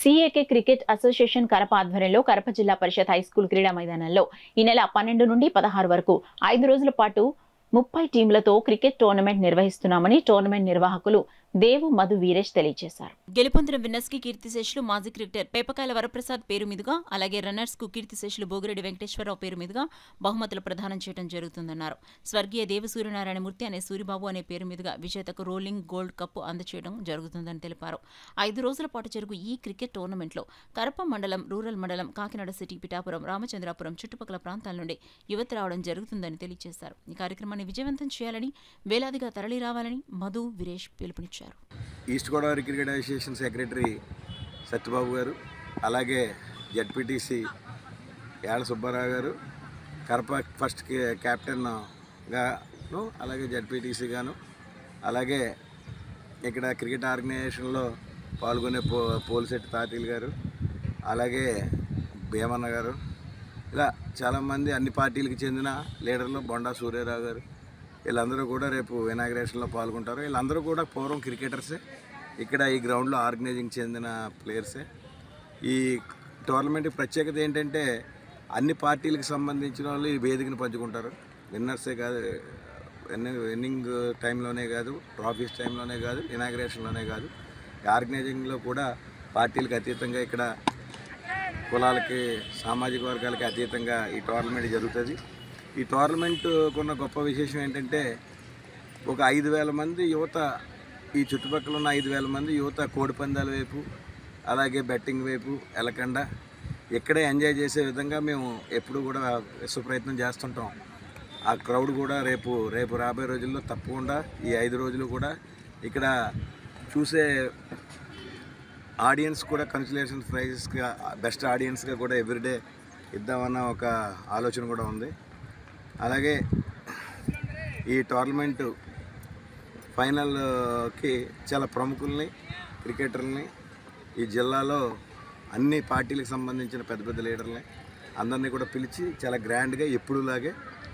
సిఏకే cricket association Karapa ఆధ్వర్యంలో కరప జిల్లా పరిషత్ high school క్రీడా మైదానంలో ఈ నెల పన్నెండు నుండి పదహారు వరకు ఐదు రోజుల పాటు ముప్పై టీంలతో క్రికెట్ టోర్నమెంట్ నిర్వహిస్తున్నామని టోర్నమెంట్ నిర్వాహకులు దేవు మధు వీరేష్ తెలియజేశారు గెలుపొందిన విన్నర్స్ కి కీర్తిశేషులు మాజీ క్రికెటర్ పేపకాయల వరప్రసాద్ పేరు మీదుగా అలాగే రన్నర్స్ కు కీర్తిశేషులు బోగిరెడ్డి వెంకటేశ్వరరావు పేరు మీదుగా బహుమతులు ప్రదానం చేయడం జరుగుతుందన్నారు స్వర్గీయ దేవ సూర్యనారాయణమూర్తి అనే సూరిబాబు అనే పేరు మీదుగా విజేతకు రోలింగ్ గోల్డ్ కప్ అందచేయడం జరుగుతుందని తెలిపారు ఐదు రోజుల పాటు జరుగు ఈ క్రికెట్ టోర్నమెంట్లో కరప మండలం రూరల్ మండలం కాకినాడ సిటీ పిఠాపురం రామచంద్రాపురం చుట్టుపక్కల ప్రాంతాల నుండి యువత రావడం జరుగుతుందని తెలియజేశారు ఈ కార్యక్రమాన్ని విజయవంతం చేయాలని వేలాదిగా తరలి రావాలని మధు వీరేష్ పిలుపునిచ్చారు east Godavari cricket association secretary Satyababu garu అలాగే జడ్పీటీసీ యాడ సుబ్బారావు గారు కరప ఫస్ట్ కే- కెప్టెన్ గాను అలాగే జడ్పీటీసీ గాను అలాగే ఇక్కడ క్రికెట్ ఆర్గనైజేషన్లో పాల్గొనే పో పోలిశెట్టి తాతీలు గారు అలాగే భీమన్న గారు ఇలా చాలామంది అన్ని పార్టీలకు చెందిన లీడర్లు బొండా సూర్యారావు గారు వీళ్ళందరూ కూడా రేపు ఇనాగ్రేషన్లో పాల్గొంటారు వీళ్ళందరూ కూడా పూర్వం క్రికెటర్సే ఇక్కడ ఈ గ్రౌండ్లో ఆర్గనైజింగ్ చెందిన ప్లేయర్సే ఈ టోర్నమెంట్ ప్రత్యేకత ఏంటంటే అన్ని పార్టీలకు సంబంధించిన వాళ్ళు ఈ వేదికను పంచుకుంటారు విన్నర్సే కాదు విన్నింగ్ విన్నింగ్ టైంలోనే కాదు ట్రాఫీస్ టైంలోనే కాదు ఇనాగ్రేషన్లోనే కాదు ఆర్గనైజింగ్లో కూడా పార్టీలకు అతీతంగా ఇక్కడ కులాలకి సామాజిక వర్గాలకి అతీతంగా ఈ టోర్నమెంట్ జరుగుతుంది ఈ టోర్నమెంట్ కొన్న గొప్ప విశేషం ఏంటంటే ఒక ఐదు వేల మంది యువత ఈ చుట్టుపక్కల ఉన్న ఐదు వేల మంది యువత కోడి పందాల వైపు అలాగే బెట్టింగ్ వైపు వెళ్ళకుండా ఇక్కడే ఎంజాయ్ చేసే విధంగా మేము ఎప్పుడు కూడా విశ్వప్రయత్నం చేస్తుంటాం ఆ క్రౌడ్ కూడా రేపు రేపు రాబోయే రోజుల్లో తప్పకుండా ఈ ఐదు రోజులు కూడా ఇక్కడ చూసే ఆడియన్స్ కూడా కన్సులేషన్ ప్రైజెస్గా బెస్ట్ ఆడియన్స్గా కూడా ఎవ్రీడే ఇద్దామన్న ఒక ఆలోచన కూడా ఉంది అలాగే ఈ టోర్నమెంటు ఫైనల్కి చాలా ప్రముఖుల్ని క్రికెటర్ని ఈ జిల్లాలో అన్ని పార్టీలకు సంబంధించిన పెద్ద పెద్ద లీడర్ని అందరినీ కూడా పిలిచి చాలా గ్రాండ్గా ఎప్పుడులాగే